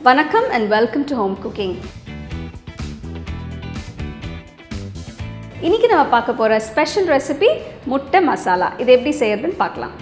வணக்கம் and welcome to home cooking இன்னைக்கு நம்ம பார்க்க போகிற ஸ்பெஷல் ரெசிபி முட்டை மசாலா இது எப்படி செய்யறதுன்னு பார்க்கலாம்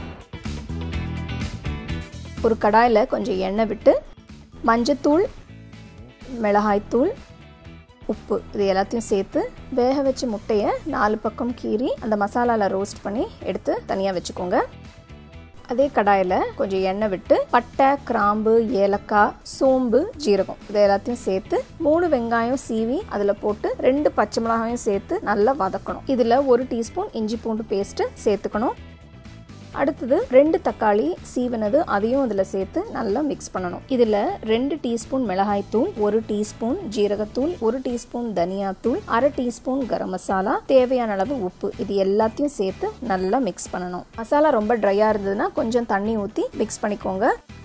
ஒரு கடாயில் கொஞ்சம் எண்ணெய் விட்டு மஞ்சத்தூள் மிளகாய்த்தூள் உப்பு இது எல்லாத்தையும் சேர்த்து வேக வச்ச முட்டையை நாலு பக்கம் கீறி அந்த மசாலாவில் ரோஸ்ட் பண்ணி எடுத்து தனியாக வச்சுக்கோங்க அதே கடாயில் கொஞ்சம் எண்ணெய் விட்டு பட்டை கிராம்பு ஏலக்காய் சோம்பு ஜீரகம் இது எல்லாத்தையும் சேர்த்து மூணு வெங்காயம் சீவி அதில் போட்டு ரெண்டு பச்சை மிளகாயும் சேர்த்து நல்லா வதக்கணும் இதில் ஒரு டீஸ்பூன் இஞ்சி பூண்டு பேஸ்ட்டு சேர்த்துக்கணும் அடுத்தது ரெண்டு தக்காளி சீவனது அதையும் இதில் சேர்த்து நல்லா மிக்ஸ் பண்ணணும் இதில் ரெண்டு டீஸ்பூன் மிளகாய்த்தூள் ஒரு டீஸ்பூன் ஜீரகத்தூள் ஒரு டீஸ்பூன் தனியாத்தூள் அரை டீஸ்பூன் கரம் மசாலா தேவையான அளவு உப்பு இது எல்லாத்தையும் சேர்த்து நல்லா மிக்ஸ் பண்ணணும் மசாலா ரொம்ப ட்ரையாக இருந்ததுன்னா கொஞ்சம் தண்ணி ஊற்றி மிக்ஸ் பண்ணிக்கோங்க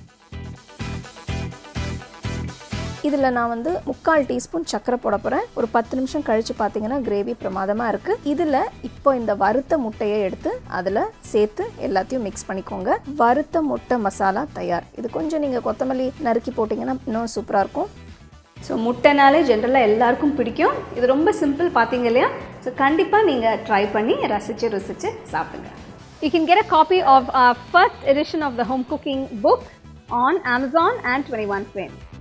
இதில் நான் வந்து முக்கால் டீஸ்பூன் சர்க்கரை போட போகிறேன் ஒரு பத்து நிமிஷம் கழித்து பார்த்தீங்கன்னா கிரேவி பிரமாதமாக இருக்குது இதில் இப்போ இந்த வறுத்த முட்டையை எடுத்து அதில் சேர்த்து எல்லாத்தையும் மிக்ஸ் பண்ணிக்கோங்க வறுத்த முட்டை மசாலா தயார் இது கொஞ்சம் நீங்கள் கொத்தமல்லி நறுக்கி போட்டிங்கன்னா இன்னும் சூப்பராக இருக்கும் ஸோ முட்டைனாலே ஜென்ரலாக எல்லாருக்கும் பிடிக்கும் இது ரொம்ப சிம்பிள் பார்த்தீங்க இல்லையா ஸோ கண்டிப்பாக நீங்கள் ட்ரை பண்ணி ரசித்து ருசித்து சாப்பிடுங்க You can get a copy of our first edition of the home cooking book on Amazon and 21 Frames.